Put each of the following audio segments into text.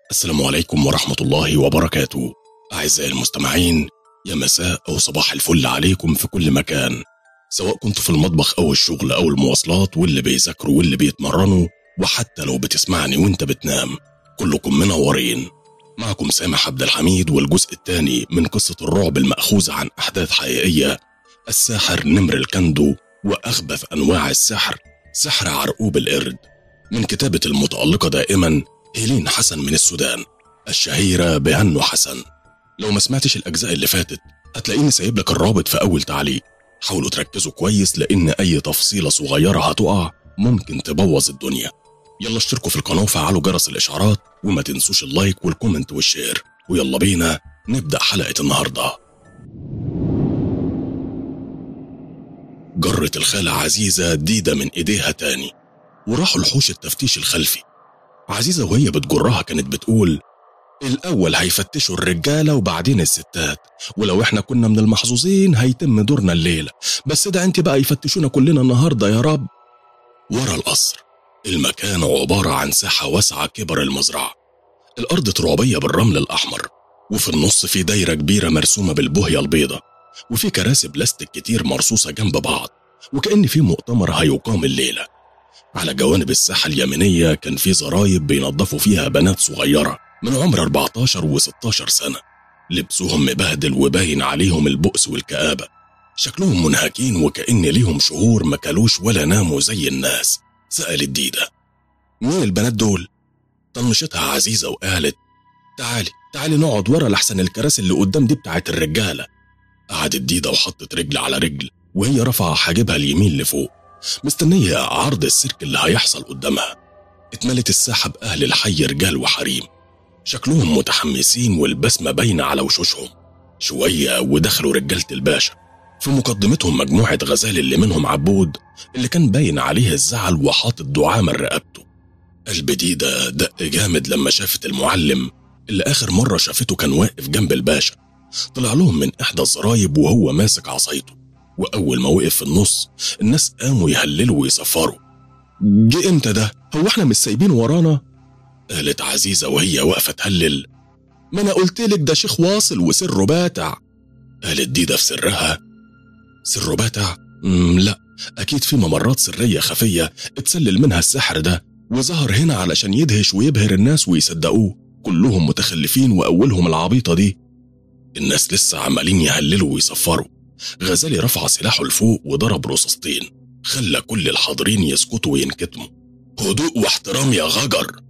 السلام عليكم ورحمة الله وبركاته أعزائي المستمعين يا مساء أو صباح الفل عليكم في كل مكان سواء كنت في المطبخ أو الشغل أو المواصلات واللي بيذاكروا واللي بيتمرنوا وحتى لو بتسمعني وانت بتنام كلكم منورين معكم سامح عبد الحميد والجزء الثاني من قصة الرعب المأخوذة عن أحداث حقيقية الساحر نمر الكندو وأخبث أنواع السحر سحر عرقوب القرد من كتابة المتألقة دائما هيلين حسن من السودان الشهيرة بهنو حسن لو ما سمعتش الأجزاء اللي فاتت هتلاقيني سايب لك الرابط في أول تعليق حاولوا تركزوا كويس لأن أي تفصيلة صغيرة هتقع ممكن تبوظ الدنيا يلا اشتركوا في القناة وفعلوا جرس الإشعارات وما تنسوش اللايك والكومنت والشير ويلا بينا نبدأ حلقة النهاردة جرت الخالة عزيزة ديدة من إيديها تاني وراحوا الحوش التفتيش الخلفي عزيزة وهي بتجرها كانت بتقول الأول هيفتشوا الرجالة وبعدين الستات ولو احنا كنا من المحظوظين هيتم دورنا الليلة بس ده انت بقى يفتشونا كلنا النهاردة يا رب ورا القصر المكان عبارة عن ساحة واسعة كبر المزرعة الأرض ترابية بالرمل الأحمر وفي النص في دايرة كبيرة مرسومة بالبهية البيضة وفي كراسي بلاستيك كتير مرصوصة جنب بعض وكأن في مؤتمر هيقام الليلة على جوانب الساحة اليمينية كان في زرايب بينظفوا فيها بنات صغيرة من عمر 14 و16 سنة لبسهم مبهدل وباين عليهم البؤس والكآبة شكلهم منهكين وكأن ليهم شهور ما كلوش ولا ناموا زي الناس سألت ديدة مين البنات دول؟ طنشتها عزيزة وقالت تعالي تعالي نقعد ورا لحسن الكراسي اللي قدام دي بتاعت الرجالة قعدت ديدة وحطت رجل على رجل وهي رافعة حاجبها اليمين لفوق مستنية عرض السيرك اللي هيحصل قدامها اتملت الساحة بأهل الحي رجال وحريم شكلهم متحمسين والبسمة باينة على وشوشهم شوية ودخلوا رجالة الباشا في مقدمتهم مجموعة غزال اللي منهم عبود اللي كان باين عليه الزعل وحاطط دعامة رقبته قلب ديدة دق جامد لما شافت المعلم اللي آخر مرة شافته كان واقف جنب الباشا طلع لهم من إحدى الزرايب وهو ماسك عصايته وأول ما وقف في النص الناس قاموا يهللوا ويصفروا جه امتى ده؟ هو احنا مش سايبين ورانا؟ قالت عزيزة وهي واقفة تهلل ما أنا قلت لك ده شيخ واصل وسره باتع قالت ديدة في سرها سره باتع؟ مم لا أكيد في ممرات سرية خفية اتسلل منها السحر ده وظهر هنا علشان يدهش ويبهر الناس ويصدقوه كلهم متخلفين وأولهم العبيطة دي الناس لسه عمالين يهللوا ويصفروا غزالي رفع سلاحه لفوق وضرب رصاصتين خلى كل الحاضرين يسكتوا وينكتموا هدوء واحترام يا غجر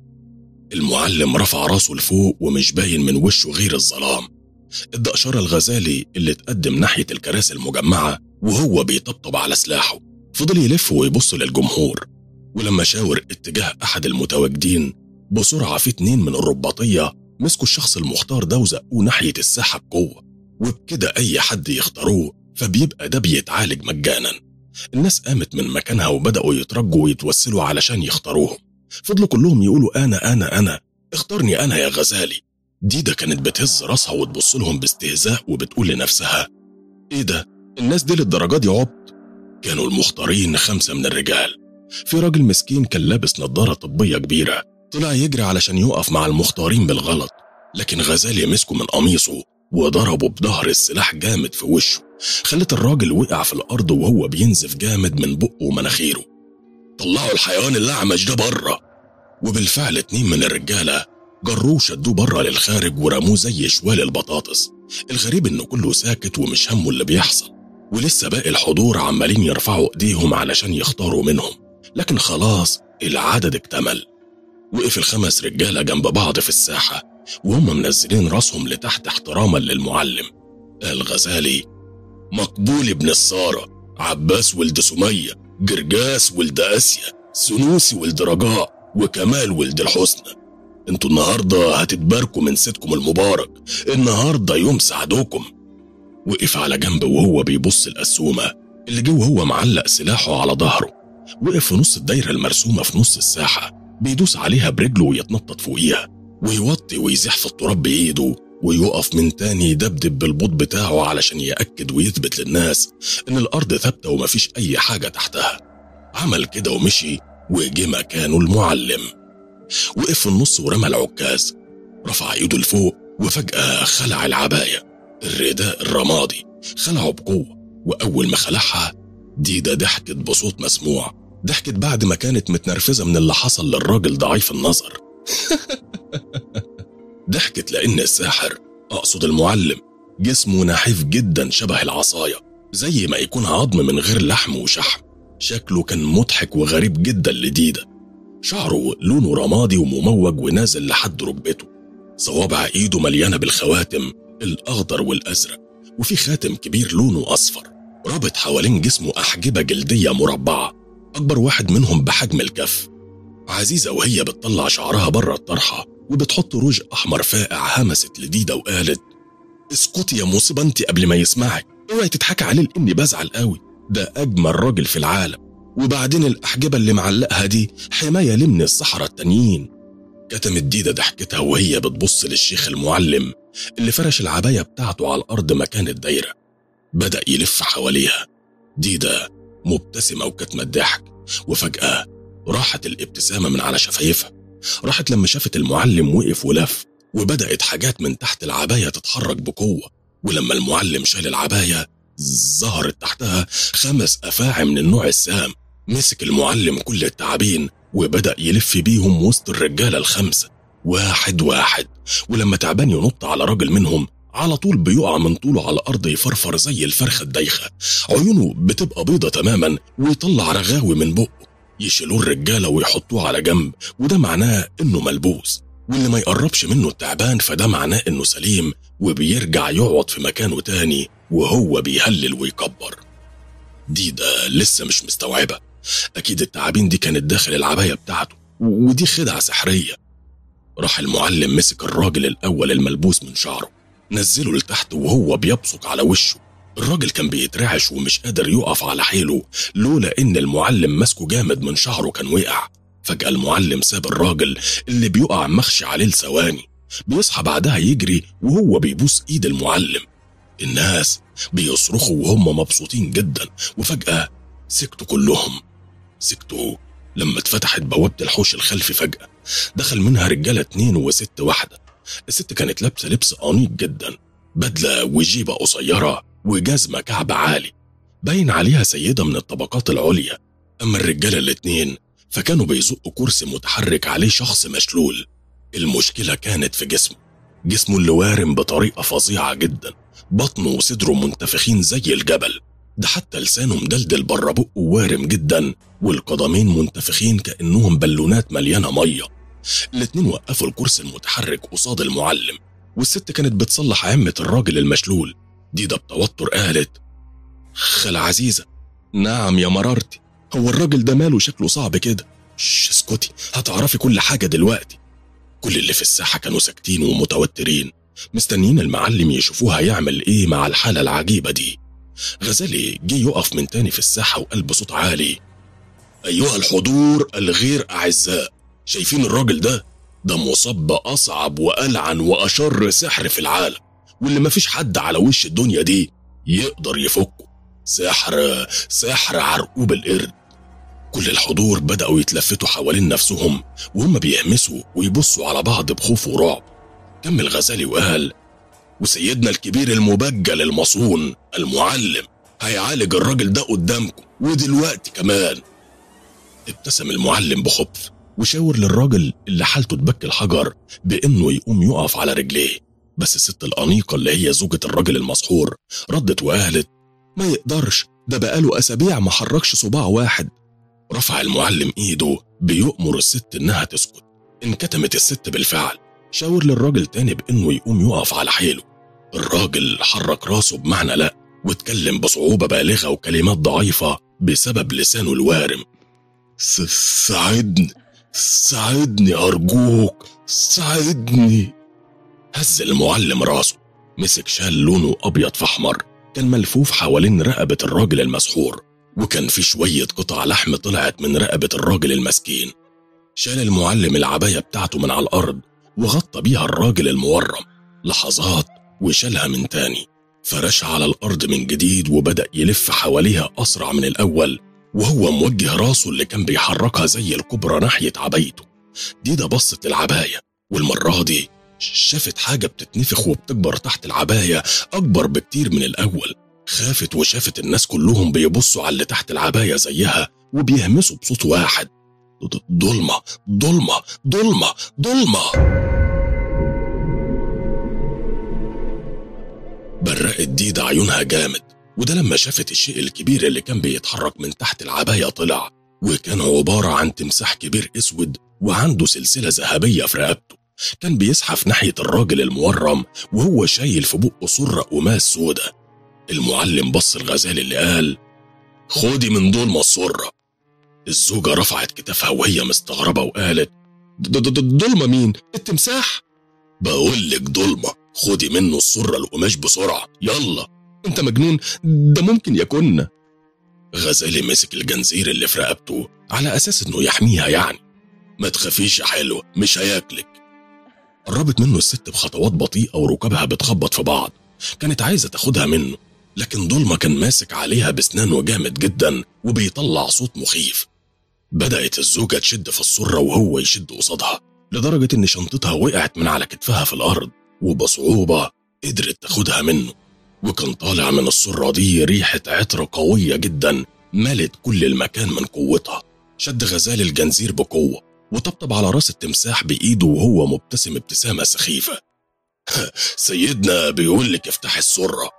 المعلم رفع راسه لفوق ومش باين من وشه غير الظلام ادى إشارة الغزالي اللي اتقدم ناحية الكراسي المجمعة وهو بيطبطب على سلاحه فضل يلف ويبص للجمهور ولما شاور اتجاه أحد المتواجدين بسرعة في اتنين من الرباطية مسكوا الشخص المختار ده وزقوه ناحية الساحة بقوة وبكده أي حد يختاروه فبيبقى ده بيتعالج مجانا الناس قامت من مكانها وبدأوا يترجوا ويتوسلوا علشان يختاروهم فضلوا كلهم يقولوا أنا أنا أنا اختارني أنا يا غزالي ديدا كانت بتهز راسها وتبص لهم باستهزاء وبتقول لنفسها إيه ده الناس دي للدرجة دي عبط كانوا المختارين خمسة من الرجال في راجل مسكين كان لابس نظارة طبية كبيرة طلع يجري علشان يقف مع المختارين بالغلط لكن غزالي مسكه من قميصه وضربه بظهر السلاح جامد في وشه خلت الراجل وقع في الأرض وهو بينزف جامد من بقه ومناخيره طلعوا الحيوان الأعمش ده بره وبالفعل اتنين من الرجالة جروه وشدوه بره للخارج ورموه زي شوال البطاطس الغريب انه كله ساكت ومش همه اللي بيحصل ولسه باقي الحضور عمالين يرفعوا ايديهم علشان يختاروا منهم لكن خلاص العدد اكتمل وقف الخمس رجالة جنب بعض في الساحة وهم منزلين راسهم لتحت احتراما للمعلم قال غزالي مقبول ابن السارة عباس ولد سمية جرجاس ولد آسيا سنوسي ولد رجاء وكمال ولد الحسنى انتوا النهاردة هتتباركوا من سيدكم المبارك النهاردة يوم سعدكم وقف على جنب وهو بيبص القسومة اللي جه وهو معلق سلاحه على ظهره وقف في نص الدايرة المرسومة في نص الساحة بيدوس عليها برجله ويتنطط فوقيها ويوطي ويزيح في التراب بإيده ويقف من تاني يدبدب بالبوط بتاعه علشان يأكد ويثبت للناس إن الأرض ثابتة ومفيش أي حاجة تحتها عمل كده ومشي وجه مكانه المعلم وقف في النص ورمى العكاز رفع ايده لفوق وفجأة خلع العباية الرداء الرمادي خلعه بقوة وأول ما خلعها ديدا ضحكت بصوت مسموع ضحكت بعد ما كانت متنرفزة من اللي حصل للراجل ضعيف النظر ضحكت لأن الساحر أقصد المعلم جسمه نحيف جدا شبه العصاية زي ما يكون عظم من غير لحم وشحم شكله كان مضحك وغريب جدا لديدا شعره لونه رمادي ومموج ونازل لحد ركبته صوابع ايده مليانة بالخواتم الأخضر والأزرق وفي خاتم كبير لونه أصفر رابط حوالين جسمه أحجبة جلدية مربعة أكبر واحد منهم بحجم الكف عزيزة وهي بتطلع شعرها بره الطرحة وبتحط روج أحمر فاقع همست لديدا وقالت اسكتي يا مصيبة انت قبل ما يسمعك اوعي تضحكي عليه لاني بزعل قوي ده اجمل راجل في العالم وبعدين الاحجبه اللي معلقها دي حمايه ليه من الصحراء التانيين كتمت ديدا ضحكتها وهي بتبص للشيخ المعلم اللي فرش العبايه بتاعته على الارض مكان الدايره بدا يلف حواليها ديدا مبتسمه وكتمه ضحك وفجاه راحت الابتسامه من على شفايفها راحت لما شافت المعلم وقف ولف وبدأت حاجات من تحت العباية تتحرك بقوة ولما المعلم شال العباية ظهرت تحتها خمس أفاعي من النوع السام مسك المعلم كل التعابين وبدأ يلف بيهم وسط الرجالة الخمسة واحد واحد ولما تعبان ينط على راجل منهم على طول بيقع من طوله على الأرض يفرفر زي الفرخة الدايخة عيونه بتبقى بيضة تماما ويطلع رغاوي من بقه يشيلوه الرجالة ويحطوه على جنب وده معناه إنه ملبوس واللي ما يقربش منه التعبان فده معناه إنه سليم وبيرجع يقعد في مكانه تاني وهو بيهلل ويكبر دي ده لسه مش مستوعبة أكيد التعابين دي كانت داخل العباية بتاعته ودي خدعة سحرية راح المعلم مسك الراجل الأول الملبوس من شعره نزله لتحت وهو بيبصق على وشه الراجل كان بيترعش ومش قادر يقف على حيله لولا إن المعلم ماسكه جامد من شعره كان وقع فجأة المعلم ساب الراجل اللي بيقع مخشي عليه لثواني بيصحى بعدها يجري وهو بيبوس ايد المعلم الناس بيصرخوا وهم مبسوطين جدا وفجأة سكتوا كلهم سكتوا لما اتفتحت بوابة الحوش الخلفي فجأة دخل منها رجالة اتنين وست واحدة الست كانت لابسة لبس أنيق جدا بدلة وجيبة قصيرة وجزمة كعب عالي باين عليها سيدة من الطبقات العليا أما الرجالة الاتنين فكانوا بيزقوا كرسي متحرك عليه شخص مشلول المشكلة كانت في جسمه جسمه اللي وارم بطريقة فظيعة جدا بطنه وصدره منتفخين زي الجبل ده حتى لسانه مدلدل بره بقه وارم جدا والقدمين منتفخين كأنهم بالونات مليانة مية الاتنين وقفوا الكرسي المتحرك قصاد المعلم والست كانت بتصلح عمة الراجل المشلول دي ده بتوتر قالت خالة عزيزة نعم يا مرارتي هو الراجل ده ماله شكله صعب كده شش اسكتي هتعرفي كل حاجة دلوقتي كل اللي في الساحة كانوا ساكتين ومتوترين مستنيين المعلم يشوفوه هيعمل ايه مع الحالة العجيبة دي غزالي جه يقف من تاني في الساحة وقال بصوت عالي أيها الحضور الغير أعزاء شايفين الراجل ده؟ ده مصاب بأصعب وألعن وأشر سحر في العالم واللي مفيش حد على وش الدنيا دي يقدر يفكه سحر سحر عرقوب القرد كل الحضور بدأوا يتلفتوا حوالين نفسهم وهم بيهمسوا ويبصوا على بعض بخوف ورعب كمل غزالي وقال وسيدنا الكبير المبجل المصون المعلم هيعالج الراجل ده قدامكم ودلوقتي كمان ابتسم المعلم بخبث وشاور للراجل اللي حالته تبكي الحجر بانه يقوم يقف على رجليه بس الست الأنيقة اللي هي زوجة الراجل المسحور ردت وقالت ما يقدرش ده بقاله أسابيع ما حركش صباع واحد رفع المعلم إيده بيؤمر الست إنها تسكت انكتمت الست بالفعل شاور للراجل تاني بإنه يقوم يقف على حيله الراجل حرك راسه بمعنى لأ واتكلم بصعوبة بالغة وكلمات ضعيفة بسبب لسانه الوارم ساعدني ساعدني أرجوك ساعدني هز المعلم راسه مسك شال لونه أبيض في أحمر كان ملفوف حوالين رقبة الراجل المسحور وكان في شوية قطع لحم طلعت من رقبة الراجل المسكين شال المعلم العباية بتاعته من على الأرض وغطى بيها الراجل المورم لحظات وشالها من تاني فرشها على الأرض من جديد وبدأ يلف حواليها أسرع من الأول وهو موجه راسه اللي كان بيحركها زي الكبرى ناحية عبايته ديدا بصت للعباية والمرة دي شافت حاجة بتتنفخ وبتكبر تحت العباية أكبر بكتير من الأول خافت وشافت الناس كلهم بيبصوا على اللي تحت العباية زيها وبيهمسوا بصوت واحد ضلمة ضلمة ضلمة ضلمة برقت ديدا عيونها جامد وده لما شافت الشيء الكبير اللي كان بيتحرك من تحت العباية طلع وكان عبارة عن تمساح كبير اسود وعنده سلسلة ذهبية في رقبته كان بيزحف ناحية الراجل المورم وهو شايل في بقه صرة قماش سودة المعلم بص الغزال اللي قال خدي من دول السرة الزوجة رفعت كتافها وهي مستغربة وقالت ضلمة مين؟ التمساح؟ بقول لك ضلمة خدي منه السرة القماش بسرعة يلا انت مجنون ده ممكن يكون غزالي مسك الجنزير اللي في رقبته على أساس إنه يحميها يعني ما تخافيش يا حلوة مش هياكلك قربت منه الست بخطوات بطيئة وركبها بتخبط في بعض كانت عايزة تاخدها منه لكن ضلمة كان ماسك عليها بسنانه جامد جدا وبيطلع صوت مخيف بدأت الزوجة تشد في السرة وهو يشد قصادها لدرجة إن شنطتها وقعت من على كتفها في الأرض وبصعوبة قدرت تاخدها منه وكان طالع من السرة دي ريحة عطر قوية جدا ملت كل المكان من قوتها شد غزال الجنزير بقوة وطبطب على راس التمساح بإيده وهو مبتسم ابتسامة سخيفة سيدنا بيقول لك افتح السرة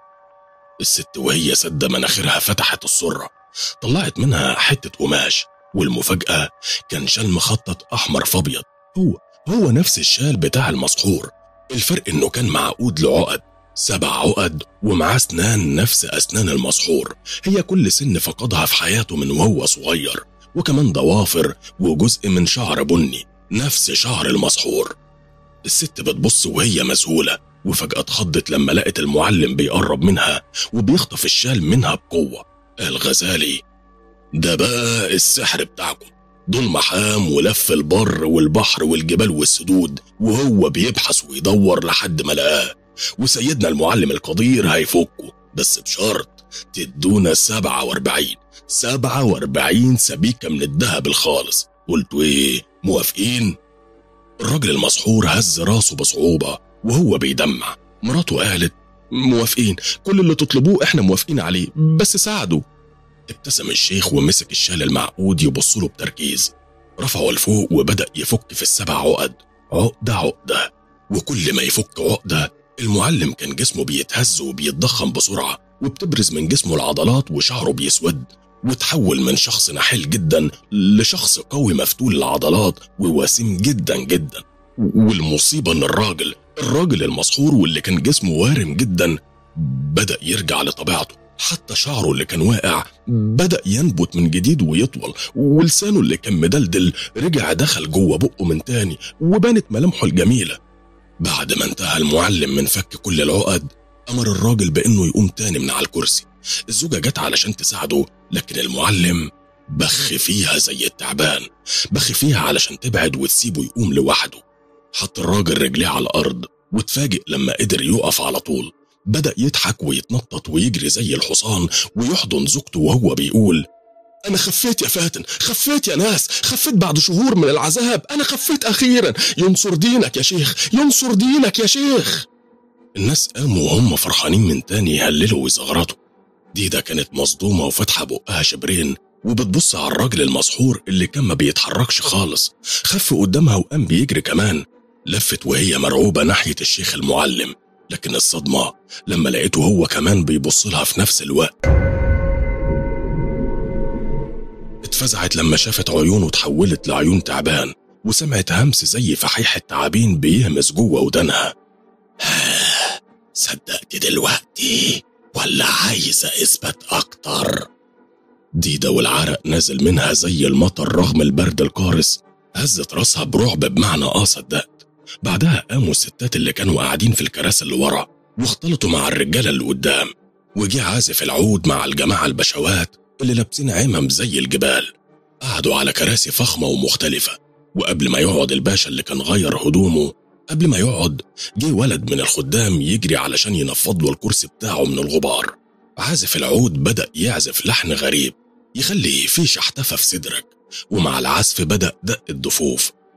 الست وهي سد مناخيرها فتحت السرة طلعت منها حتة قماش والمفاجأة كان شال مخطط أحمر فأبيض هو هو نفس الشال بتاع المسحور الفرق إنه كان معقود لعقد سبع عقد ومعاه اسنان نفس اسنان المسحور هي كل سن فقدها في حياته من وهو صغير وكمان ضوافر وجزء من شعر بني نفس شعر المسحور الست بتبص وهي مذهولة وفجأة اتخضت لما لقت المعلم بيقرب منها وبيخطف الشال منها بقوة الغزالي ده بقى السحر بتاعكم دول محام ولف البر والبحر والجبال والسدود وهو بيبحث ويدور لحد ما لقاه وسيدنا المعلم القدير هيفكه بس بشرط تدونا سبعة واربعين سبعة واربعين سبيكة من الذهب الخالص قلتوا ايه موافقين الراجل المسحور هز راسه بصعوبة وهو بيدمع مراته قالت موافقين كل اللي تطلبوه احنا موافقين عليه بس ساعدوا ابتسم الشيخ ومسك الشال المعقود يبص له بتركيز رفعه لفوق وبدأ يفك في السبع عقد عقدة عقدة وكل ما يفك عقدة المعلم كان جسمه بيتهز وبيتضخم بسرعة وبتبرز من جسمه العضلات وشعره بيسود وتحول من شخص نحيل جدا لشخص قوي مفتول العضلات ووسيم جدا جدا والمصيبة ان الراجل الراجل المسحور واللي كان جسمه وارم جدا بدأ يرجع لطبيعته حتى شعره اللي كان واقع بدأ ينبت من جديد ويطول ولسانه اللي كان مدلدل رجع دخل جوه بقه من تاني وبانت ملامحه الجميلة بعد ما انتهى المعلم من فك كل العقد أمر الراجل بأنه يقوم تاني من على الكرسي الزوجة جت علشان تساعده لكن المعلم بخ فيها زي التعبان بخ فيها علشان تبعد وتسيبه يقوم لوحده حط الراجل رجليه على الأرض وتفاجئ لما قدر يقف على طول بدأ يضحك ويتنطط ويجري زي الحصان ويحضن زوجته وهو بيقول أنا خفيت يا فاتن خفيت يا ناس خفيت بعد شهور من العذاب أنا خفيت أخيرا ينصر دينك يا شيخ ينصر دينك يا شيخ الناس قاموا وهم فرحانين من تاني يهللوا ويزغرطوا ديدا كانت مصدومة وفاتحة بقها شبرين وبتبص على الراجل المسحور اللي كان ما بيتحركش خالص خف قدامها وقام بيجري كمان لفت وهي مرعوبة ناحية الشيخ المعلم لكن الصدمة لما لقيته هو كمان بيبص لها في نفس الوقت اتفزعت لما شافت عيونه اتحولت لعيون تعبان وسمعت همس زي فحيح التعابين بيهمس جوه ودانها صدقت دلوقتي ولا عايزة اثبت اكتر ديدا والعرق نازل منها زي المطر رغم البرد القارس هزت راسها برعب بمعنى اه صدقت بعدها قاموا الستات اللي كانوا قاعدين في الكراسي اللي ورا واختلطوا مع الرجالة اللي قدام وجي عازف العود مع الجماعة البشوات اللي لابسين عمم زي الجبال قعدوا على كراسي فخمة ومختلفة وقبل ما يقعد الباشا اللي كان غير هدومه قبل ما يقعد جه ولد من الخدام يجري علشان ينفض له الكرسي بتاعه من الغبار عازف العود بدأ يعزف لحن غريب يخلي في شحتفة في صدرك ومع العزف بدأ دق الضفوف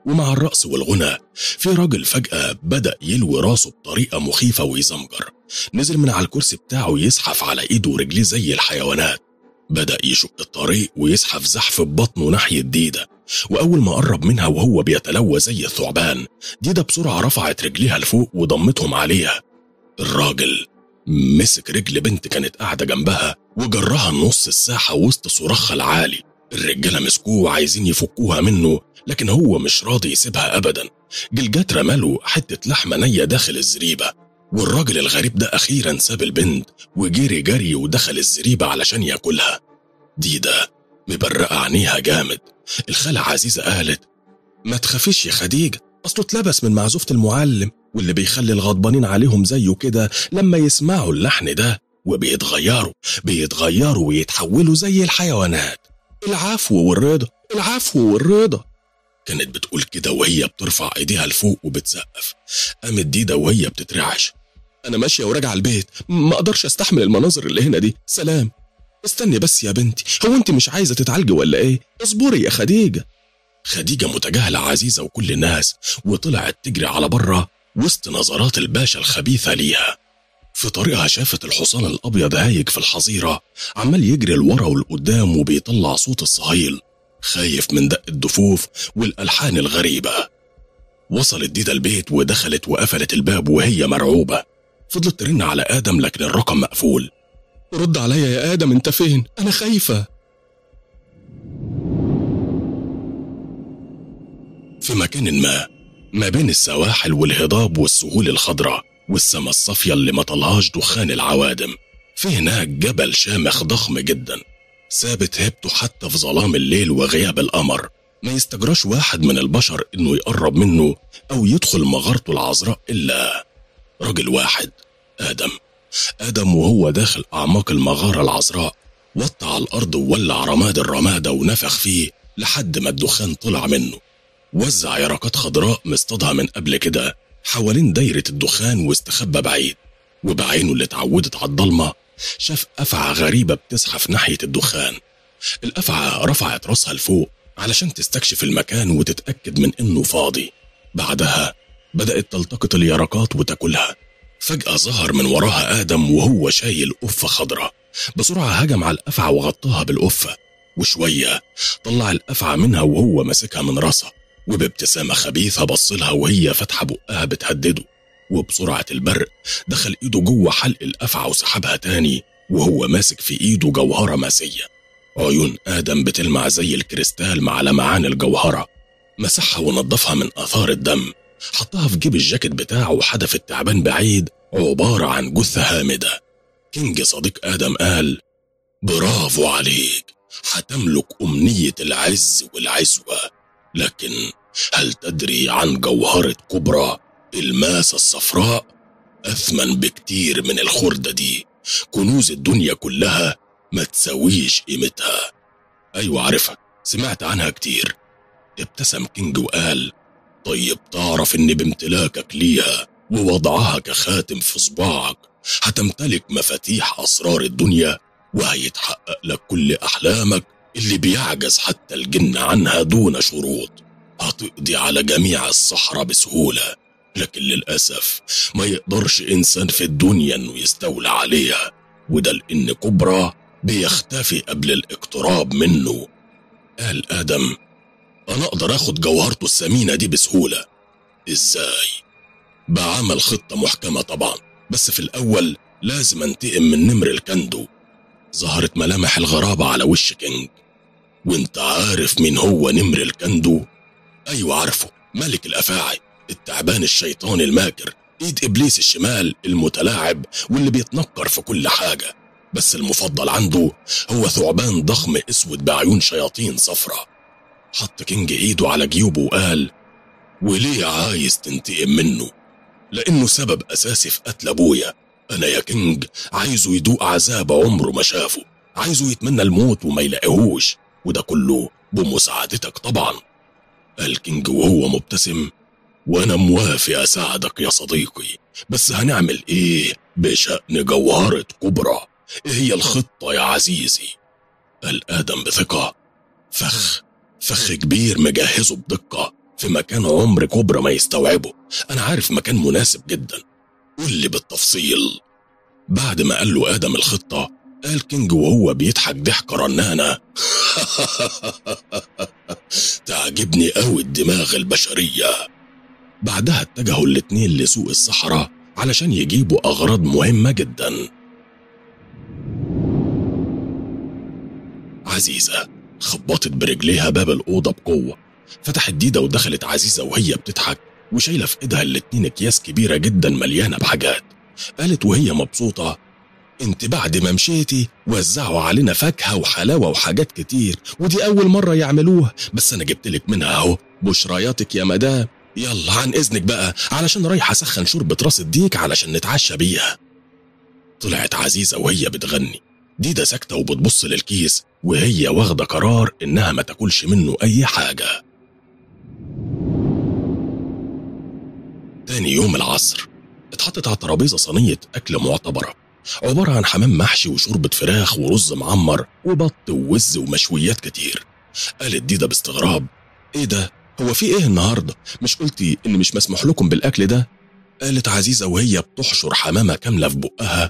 ومع الرقص والغنى في راجل فجأة بدأ يلوي راسه بطريقة مخيفة ويزمجر نزل من على الكرسي بتاعه يزحف على ايده ورجليه زي الحيوانات بدأ يشق الطريق ويزحف زحف ببطنه ناحية ديدة وأول ما قرب منها وهو بيتلوى زي الثعبان ديدة بسرعة رفعت رجليها لفوق وضمتهم عليها الراجل مسك رجل بنت كانت قاعدة جنبها وجرها نص الساحة وسط صراخها العالي الرجالة مسكوه وعايزين يفكوها منه لكن هو مش راضي يسيبها أبدا جلجات رماله حتة لحمة نية داخل الزريبة والراجل الغريب ده أخيرا ساب البنت وجري جري ودخل الزريبة علشان ياكلها ديدا مبرقة عينيها جامد الخالة عزيزة قالت ما تخافيش يا خديجة أصله اتلبس من معزوفة المعلم واللي بيخلي الغضبانين عليهم زيه كده لما يسمعوا اللحن ده وبيتغيروا بيتغيروا ويتحولوا زي الحيوانات العفو والرضا العفو والرضا كانت بتقول كده وهي بترفع ايديها لفوق وبتسقف قامت ديدا وهي بتترعش انا ماشيه وراجعه البيت ما اقدرش استحمل المناظر اللي هنا دي سلام استني بس يا بنتي هو انت مش عايزه تتعالجي ولا ايه اصبري يا خديجه خديجه متجاهله عزيزه وكل الناس وطلعت تجري على بره وسط نظرات الباشا الخبيثه ليها في طريقها شافت الحصان الابيض هايج في الحظيره عمال يجري لورا ولقدام وبيطلع صوت الصهيل خايف من دق الدفوف والالحان الغريبه وصلت ديدا البيت ودخلت وقفلت الباب وهي مرعوبه فضلت ترن على ادم لكن الرقم مقفول رد عليا يا ادم انت فين انا خايفه في مكان ما ما بين السواحل والهضاب والسهول الخضراء والسما الصافية اللي ما طلعهاش دخان العوادم في هناك جبل شامخ ضخم جدا ثابت هيبته حتى في ظلام الليل وغياب القمر ما يستجراش واحد من البشر انه يقرب منه او يدخل مغارته العذراء الا رجل واحد ادم ادم وهو داخل اعماق المغاره العذراء وطى على الارض وولع رماد الرماده ونفخ فيه لحد ما الدخان طلع منه وزع يرقات خضراء مصطادها من قبل كده حوالين دايرة الدخان واستخبى بعيد وبعينه اللي اتعودت على الضلمة شاف أفعى غريبة بتزحف ناحية الدخان الأفعى رفعت راسها لفوق علشان تستكشف المكان وتتأكد من إنه فاضي بعدها بدأت تلتقط اليرقات وتاكلها فجأة ظهر من وراها آدم وهو شايل قفة خضراء بسرعة هجم على الأفعى وغطاها بالقفة وشوية طلع الأفعى منها وهو ماسكها من راسها وبابتسامة خبيثة بصلها وهي فاتحة بقها بتهدده وبسرعة البرق دخل ايده جوه حلق الأفعى وسحبها تاني وهو ماسك في ايده جوهرة ماسية عيون آدم بتلمع زي الكريستال مع لمعان الجوهرة مسحها ونضفها من آثار الدم حطها في جيب الجاكيت بتاعه وحدف التعبان بعيد عبارة عن جثة هامدة كينج صديق آدم قال برافو عليك هتملك أمنية العز والعزوة لكن هل تدري عن جوهرة كبرى الماسة الصفراء أثمن بكتير من الخردة دي كنوز الدنيا كلها ما تساويش قيمتها أيوة عارفها سمعت عنها كتير ابتسم كينج وقال طيب تعرف إن بامتلاكك ليها ووضعها كخاتم في صباعك هتمتلك مفاتيح أسرار الدنيا وهيتحقق لك كل أحلامك اللي بيعجز حتى الجن عنها دون شروط هتقضي على جميع الصحراء بسهولة لكن للأسف ما يقدرش إنسان في الدنيا إنه يستولى عليها وده لأن كبرى بيختفي قبل الاقتراب منه قال آدم أنا أقدر أخد جوهرته الثمينة دي بسهولة إزاي؟ بعمل خطة محكمة طبعا بس في الأول لازم أنتقم من نمر الكندو ظهرت ملامح الغرابة على وش كينج وانت عارف مين هو نمر الكندو ايوه عارفه ملك الافاعي التعبان الشيطاني الماكر ايد ابليس الشمال المتلاعب واللي بيتنكر في كل حاجه بس المفضل عنده هو ثعبان ضخم اسود بعيون شياطين صفرة حط كينج ايده على جيوبه وقال وليه عايز تنتقم منه لانه سبب اساسي في قتل ابويا انا يا كينج عايزه يدوق عذاب عمره ما شافه عايزه يتمنى الموت وما يلاقيهوش وده كله بمساعدتك طبعا قال كينج وهو مبتسم وانا موافق اساعدك يا صديقي بس هنعمل ايه بشأن جوهرة كبرى ايه هي الخطة يا عزيزي قال ادم بثقة فخ فخ كبير مجهزه بدقة في مكان عمر كبرى ما يستوعبه أنا عارف مكان مناسب جدا قول لي بالتفصيل بعد ما قال له آدم الخطة قال كينج وهو بيضحك ضحكة رنانة تعجبني قوي الدماغ البشرية بعدها اتجهوا الاتنين لسوق الصحراء علشان يجيبوا أغراض مهمة جدا عزيزة خبطت برجليها باب الأوضة بقوة فتحت ديدا ودخلت عزيزة وهي بتضحك وشايلة في إيدها الاتنين أكياس كبيرة جدا مليانة بحاجات قالت وهي مبسوطة انت بعد ما مشيتي وزعوا علينا فاكهة وحلاوة وحاجات كتير ودي أول مرة يعملوها بس أنا جبتلك منها أهو بشرياتك يا مدام يلا عن إذنك بقى علشان رايح أسخن شوربة راس الديك علشان نتعشى بيها طلعت عزيزة وهي بتغني ديدا ساكتة وبتبص للكيس وهي واخدة قرار إنها ما تاكلش منه أي حاجة تاني يوم العصر اتحطت على الترابيزة صينية أكل معتبرة عبارة عن حمام محشي وشوربة فراخ ورز معمر وبط ووز ومشويات كتير قالت ديدا باستغراب ايه ده هو في ايه النهاردة مش قلتي ان مش مسموح لكم بالاكل ده قالت عزيزة وهي بتحشر حمامة كاملة في بقها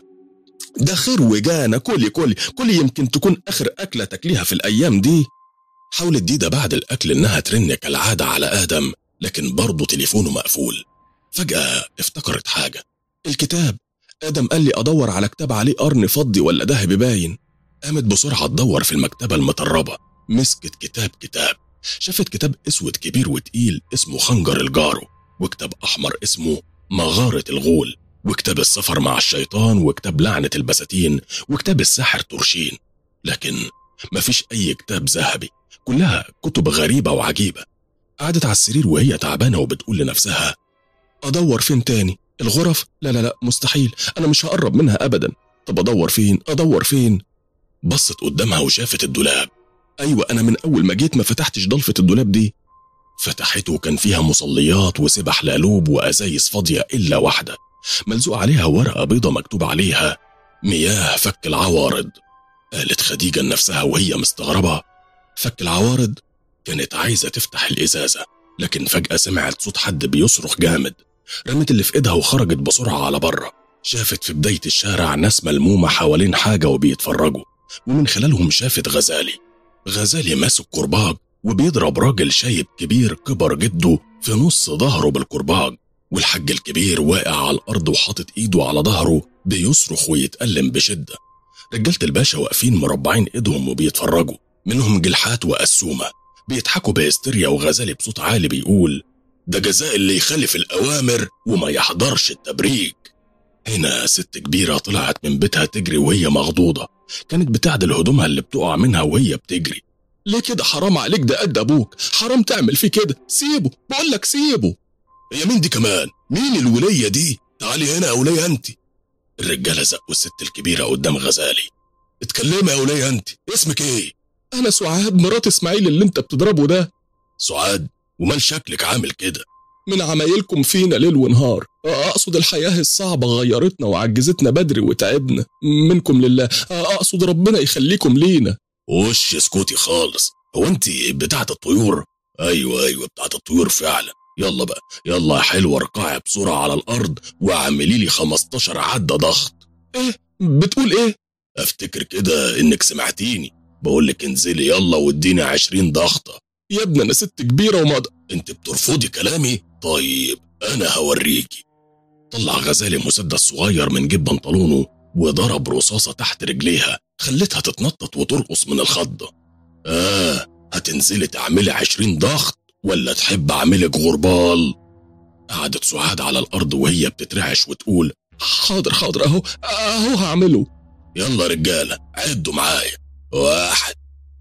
ده خير وجانا كلي كلي كلي يمكن تكون اخر اكلة تاكليها في الايام دي حاولت ديدا بعد الاكل انها ترن كالعادة على ادم لكن برضه تليفونه مقفول فجأة افتكرت حاجة الكتاب آدم قال لي أدور على كتاب عليه قرن فضي ولا ذهبي باين قامت بسرعة تدور في المكتبة المطربة مسكت كتاب كتاب شافت كتاب اسود كبير وتقيل اسمه خنجر الجارو وكتاب احمر اسمه مغارة الغول وكتاب السفر مع الشيطان وكتاب لعنة البساتين وكتاب الساحر تورشين لكن مفيش أي كتاب ذهبي كلها كتب غريبة وعجيبة قعدت على السرير وهي تعبانة وبتقول لنفسها أدور فين تاني الغرف لا لا لا مستحيل أنا مش هقرب منها أبدا طب أدور فين أدور فين بصت قدامها وشافت الدولاب أيوة أنا من أول ما جيت ما فتحتش ضلفة الدولاب دي فتحته كان فيها مصليات وسبح لالوب وأزايز فاضية إلا واحدة ملزوق عليها ورقة بيضة مكتوب عليها مياه فك العوارض قالت خديجة لنفسها وهي مستغربة فك العوارض كانت عايزة تفتح الإزازة لكن فجأة سمعت صوت حد بيصرخ جامد رمت اللي في إيدها وخرجت بسرعة على بره شافت في بداية الشارع ناس ملمومة حوالين حاجة وبيتفرجوا ومن خلالهم شافت غزالي غزالي ماسك كرباج وبيضرب راجل شايب كبير كبر جده في نص ظهره بالكرباج والحاج الكبير واقع على الأرض وحاطط إيده على ظهره بيصرخ ويتألم بشدة رجالة الباشا واقفين مربعين إيدهم وبيتفرجوا منهم جلحات وقسومة بيضحكوا بهستيريا وغزالي بصوت عالي بيقول ده جزاء اللي يخالف الأوامر وما يحضرش التبريك هنا ست كبيرة طلعت من بيتها تجري وهي مغضوضة كانت بتعدل هدومها اللي بتقع منها وهي بتجري ليه كده حرام عليك ده قد أبوك حرام تعمل فيه كده سيبه بقول لك سيبه هي مين دي كمان مين الولية دي تعالي هنا يا ولية انت الرجالة زقوا الست الكبيرة قدام غزالي اتكلمي يا ولية انت اسمك ايه انا سعاد مرات اسماعيل اللي انت بتضربه ده سعاد ومال شكلك عامل كده من عمايلكم فينا ليل ونهار اقصد الحياه الصعبه غيرتنا وعجزتنا بدري وتعبنا منكم لله اقصد ربنا يخليكم لينا وش اسكتي خالص هو انت بتاعت الطيور ايوه ايوه بتاعت الطيور فعلا يلا بقى يلا يا حلوه اركعي بسرعه على الارض واعملي لي 15 عده ضغط ايه بتقول ايه افتكر كده انك سمعتيني بقول لك انزلي يلا واديني 20 ضغطه يا ابني انا ست كبيره وما انت بترفضي كلامي طيب انا هوريكي طلع غزالي مسدس صغير من جيب بنطلونه وضرب رصاصه تحت رجليها خلتها تتنطط وترقص من الخضه اه هتنزلي تعملي 20 ضغط ولا تحب اعملك غربال قعدت سعاد على الارض وهي بتترعش وتقول حاضر حاضر اهو اهو هعمله يلا رجاله عدوا معايا واحد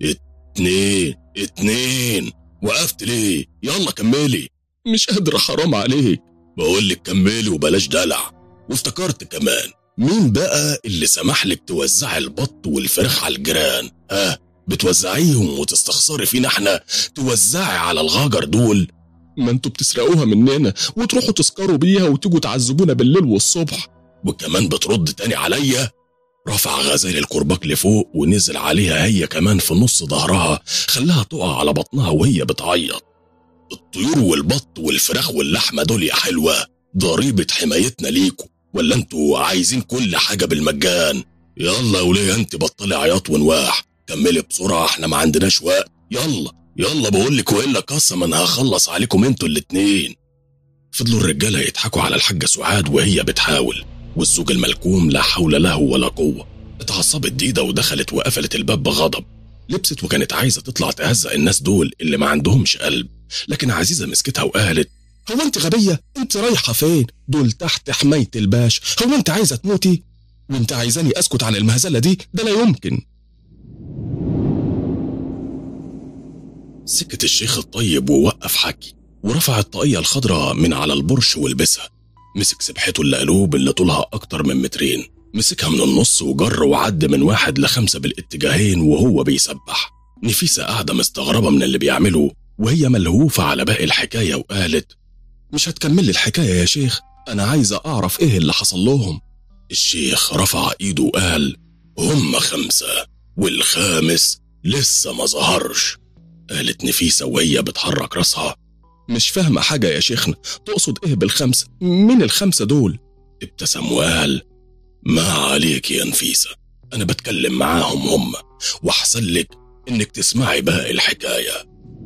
اتنين اتنين وقفت ليه يلا كملي مش قادرة حرام عليك بقول لك كملي وبلاش دلع وافتكرت كمان مين بقى اللي سمح لك توزعي البط والفراخ على الجيران ها بتوزعيهم وتستخسري فينا احنا توزعي على الغجر دول ما انتوا بتسرقوها مننا وتروحوا تسكروا بيها وتيجوا تعذبونا بالليل والصبح وكمان بترد تاني عليا رفع غزال الكرباج لفوق ونزل عليها هي كمان في نص ظهرها خلاها تقع على بطنها وهي بتعيط الطيور والبط والفراخ واللحمة دول يا حلوة ضريبة حمايتنا ليكوا ولا انتوا عايزين كل حاجة بالمجان يلا يا وليه انت بطلي عياط ونواح كملي بسرعة احنا ما عندناش وقت يلا يلا بقول لك والا قسما هخلص عليكم انتوا الاتنين فضلوا الرجالة يضحكوا على الحاجة سعاد وهي بتحاول والزوج الملكوم لا حول له ولا قوة اتعصبت ديدا ودخلت وقفلت الباب بغضب لبست وكانت عايزة تطلع تهزق الناس دول اللي ما عندهمش قلب لكن عزيزة مسكتها وقالت هو انت غبية انت رايحة فين دول تحت حماية الباش هو انت عايزة تموتي وانت عايزاني اسكت عن المهزلة دي ده لا يمكن سكت الشيخ الطيب ووقف حكي ورفع الطاقية الخضراء من على البرش ولبسها مسك سبحته اللقلوب اللي طولها أكتر من مترين مسكها من النص وجر وعد من واحد لخمسة بالاتجاهين وهو بيسبح نفيسة قاعدة مستغربة من اللي بيعمله وهي ملهوفة على باقي الحكاية وقالت مش هتكمل الحكاية يا شيخ أنا عايزة أعرف إيه اللي حصل لهم الشيخ رفع إيده وقال هم خمسة والخامس لسه ما ظهرش قالت نفيسة وهي بتحرك راسها مش فاهمة حاجة يا شيخنا تقصد إيه بالخمسة مين الخمسة دول ابتسم وقال ما عليك يا نفيسة أنا بتكلم معاهم هم وأحسن لك إنك تسمعي باقي الحكاية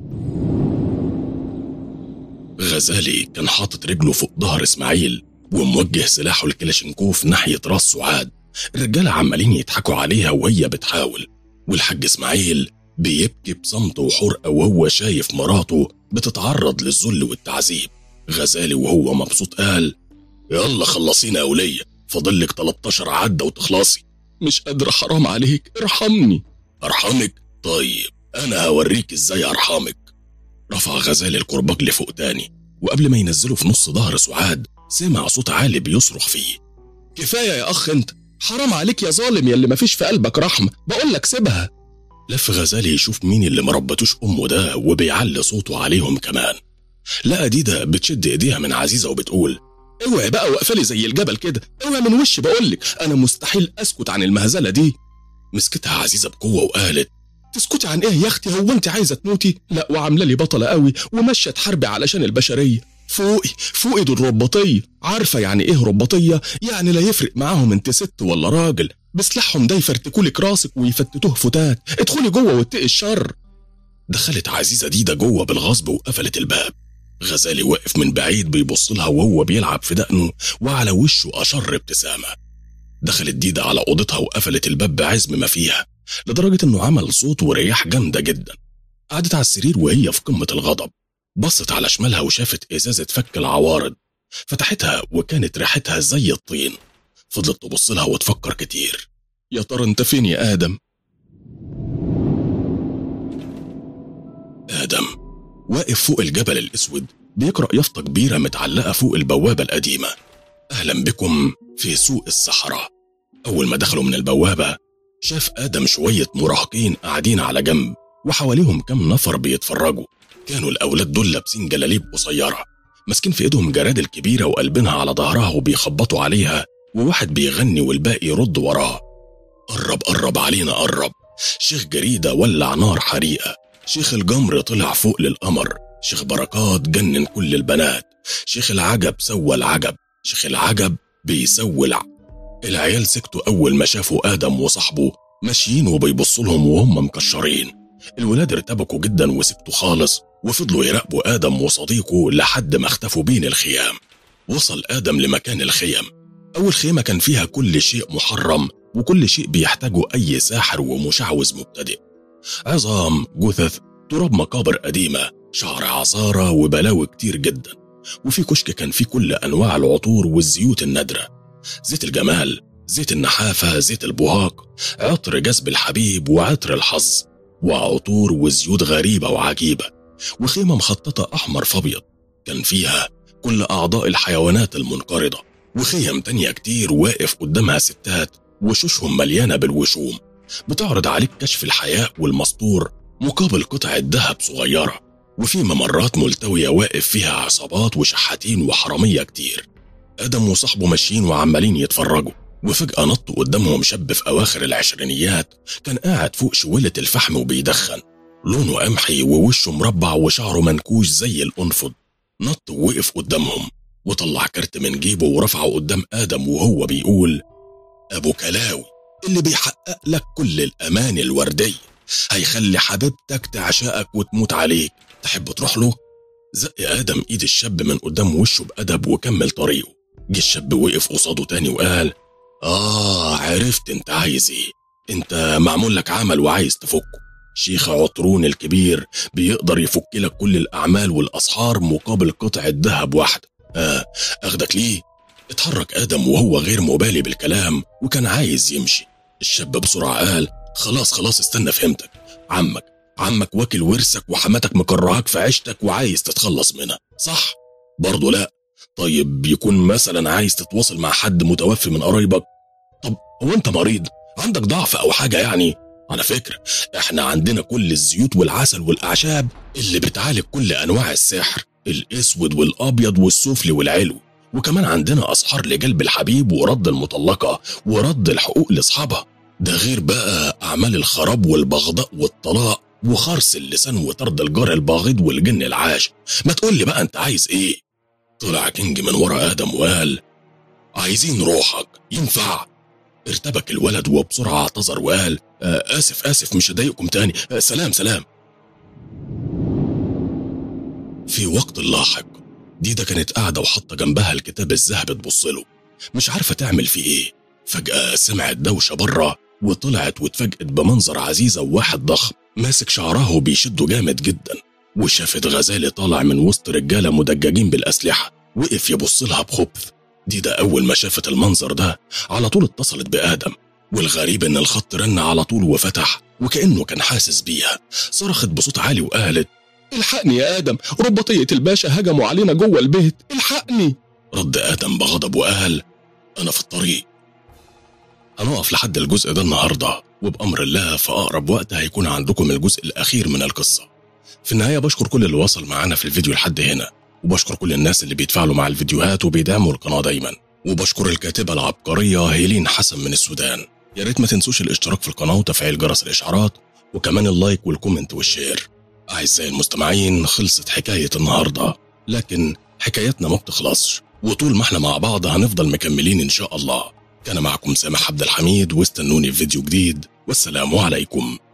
غزالي كان حاطط رجله فوق ظهر إسماعيل وموجه سلاحه الكلاشينكوف ناحية راس سعاد الرجالة عمالين يضحكوا عليها وهي بتحاول والحاج إسماعيل بيبكي بصمت وحرقة وهو شايف مراته بتتعرض للذل والتعذيب غزالي وهو مبسوط قال يلا خلصينا يا ولية فاضلك 13 عدة وتخلصي مش قادر حرام عليك ارحمني ارحمك طيب انا هوريك ازاي ارحمك رفع غزالي الكرباج لفوق تاني وقبل ما ينزله في نص ظهر سعاد سمع صوت عالي بيصرخ فيه كفاية يا أخ أنت حرام عليك يا ظالم يا اللي مفيش في قلبك رحمة بقول لك سيبها لف غزالي يشوف مين اللي مربتوش أمه ده وبيعلي صوته عليهم كمان لقى ديدا بتشد ايديها من عزيزة وبتقول اوعي بقى واقفلي زي الجبل كده اوعي من وش بقولك انا مستحيل اسكت عن المهزله دي مسكتها عزيزه بقوه وقالت تسكتي عن ايه يا اختي هو انت عايزه تموتي لا وعامله لي بطله قوي وماشيه تحاربي علشان البشريه فوقي فوقي دول رباطيه عارفه يعني ايه رباطيه يعني لا يفرق معاهم انت ست ولا راجل بسلاحهم ده يفرتكولك راسك ويفتتوه فتات ادخلي جوه واتقي الشر دخلت عزيزه ديدا جوه بالغصب وقفلت الباب غزالي واقف من بعيد بيبص لها وهو بيلعب في دقنه وعلى وشه أشر ابتسامة دخلت ديدا على أوضتها وقفلت الباب بعزم ما فيها لدرجة إنه عمل صوت ورياح جامدة جدا قعدت على السرير وهي في قمة الغضب بصت على شمالها وشافت إزازة فك العوارض فتحتها وكانت ريحتها زي الطين فضلت تبص لها وتفكر كتير يا ترى انت فين يا آدم آدم واقف فوق الجبل الأسود بيقرأ يافطة كبيرة متعلقة فوق البوابة القديمة أهلا بكم في سوق الصحراء أول ما دخلوا من البوابة شاف آدم شوية مراهقين قاعدين على جنب وحواليهم كم نفر بيتفرجوا كانوا الأولاد دول لابسين جلاليب قصيرة ماسكين في إيدهم جرادل كبيرة وقلبينها على ظهرها وبيخبطوا عليها وواحد بيغني والباقي يرد وراه قرب قرب علينا قرب شيخ جريدة ولع نار حريقة شيخ الجمر طلع فوق للقمر شيخ بركات جنن كل البنات شيخ العجب سوى العجب شيخ العجب بيسوي الع... العيال سكتوا أول ما شافوا آدم وصاحبه ماشيين وبيبصوا لهم وهم مكشرين الولاد ارتبكوا جدا وسكتوا خالص وفضلوا يراقبوا آدم وصديقه لحد ما اختفوا بين الخيام وصل آدم لمكان الخيم أول خيمة كان فيها كل شيء محرم وكل شيء بيحتاجه أي ساحر ومشعوذ مبتدئ عظام جثث تراب مقابر قديمة شعر عصارة وبلاوي كتير جدا وفي كشك كان فيه كل أنواع العطور والزيوت النادرة زيت الجمال زيت النحافة زيت البهاق عطر جذب الحبيب وعطر الحظ وعطور وزيوت غريبة وعجيبة وخيمة مخططة أحمر فأبيض كان فيها كل أعضاء الحيوانات المنقرضة وخيم تانية كتير واقف قدامها ستات وشوشهم مليانة بالوشوم بتعرض عليك كشف الحياء والمسطور مقابل قطعة ذهب صغيرة وفي ممرات ملتوية واقف فيها عصابات وشحاتين وحرامية كتير آدم وصاحبه ماشيين وعمالين يتفرجوا وفجأة نط قدامهم شاب في أواخر العشرينيات كان قاعد فوق شولة الفحم وبيدخن لونه قمحي ووشه مربع وشعره منكوش زي الأنفض نط ووقف قدامهم وطلع كارت من جيبه ورفعه قدام آدم وهو بيقول أبو كلاوي اللي بيحقق لك كل الأمان الوردية هيخلي حبيبتك تعشقك وتموت عليك تحب تروح له؟ زق آدم إيد الشاب من قدام وشه بأدب وكمل طريقه جه الشاب وقف قصاده تاني وقال آه عرفت أنت عايز إيه أنت معمول لك عمل وعايز تفكه شيخ عطرون الكبير بيقدر يفك لك كل الأعمال والأسحار مقابل قطعة ذهب واحدة آه أخدك ليه؟ اتحرك آدم وهو غير مبالي بالكلام وكان عايز يمشي الشاب بسرعة قال خلاص خلاص استنى فهمتك عمك عمك واكل ورثك وحماتك مكرهاك في عيشتك وعايز تتخلص منها صح؟ برضه لا طيب يكون مثلا عايز تتواصل مع حد متوفي من قرايبك طب هو انت مريض عندك ضعف او حاجة يعني على فكرة احنا عندنا كل الزيوت والعسل والأعشاب اللي بتعالج كل أنواع السحر الأسود والأبيض والسفلي والعلو وكمان عندنا أسحار لجلب الحبيب ورد المطلقة ورد الحقوق لأصحابها ده غير بقى أعمال الخراب والبغضاء والطلاق وخرس اللسان وطرد الجار الباغض والجن العاش ما تقول لي بقى أنت عايز إيه طلع كينج من ورا آدم وقال عايزين روحك ينفع ارتبك الولد وبسرعة اعتذر وقال آه آسف آسف مش هضايقكم تاني آه سلام سلام في وقت لاحق ديدا كانت قاعدة وحاطة جنبها الكتاب الذهبي تبص له مش عارفة تعمل فيه ايه فجأة سمعت دوشة بره وطلعت واتفاجئت بمنظر عزيزة وواحد ضخم ماسك شعرها وبيشده جامد جدا وشافت غزالة طالع من وسط رجالة مدججين بالأسلحة وقف يبص لها بخبث ديدا أول ما شافت المنظر ده على طول اتصلت بآدم والغريب إن الخط رن على طول وفتح وكأنه كان حاسس بيها صرخت بصوت عالي وقالت الحقني يا آدم رباطية الباشا هجموا علينا جوه البيت الحقني رد آدم بغضب وقال أنا في الطريق هنقف لحد الجزء ده النهاردة وبأمر الله في أقرب وقت هيكون عندكم الجزء الأخير من القصة في النهاية بشكر كل اللي وصل معانا في الفيديو لحد هنا وبشكر كل الناس اللي بيتفاعلوا مع الفيديوهات وبيدعموا القناة دايما وبشكر الكاتبة العبقرية هيلين حسن من السودان يا ريت ما تنسوش الاشتراك في القناة وتفعيل جرس الإشعارات وكمان اللايك والكومنت والشير أعزائي المستمعين خلصت حكاية النهاردة لكن حكايتنا ما بتخلصش وطول ما احنا مع بعض هنفضل مكملين إن شاء الله كان معكم سامح عبد الحميد واستنوني في فيديو جديد والسلام عليكم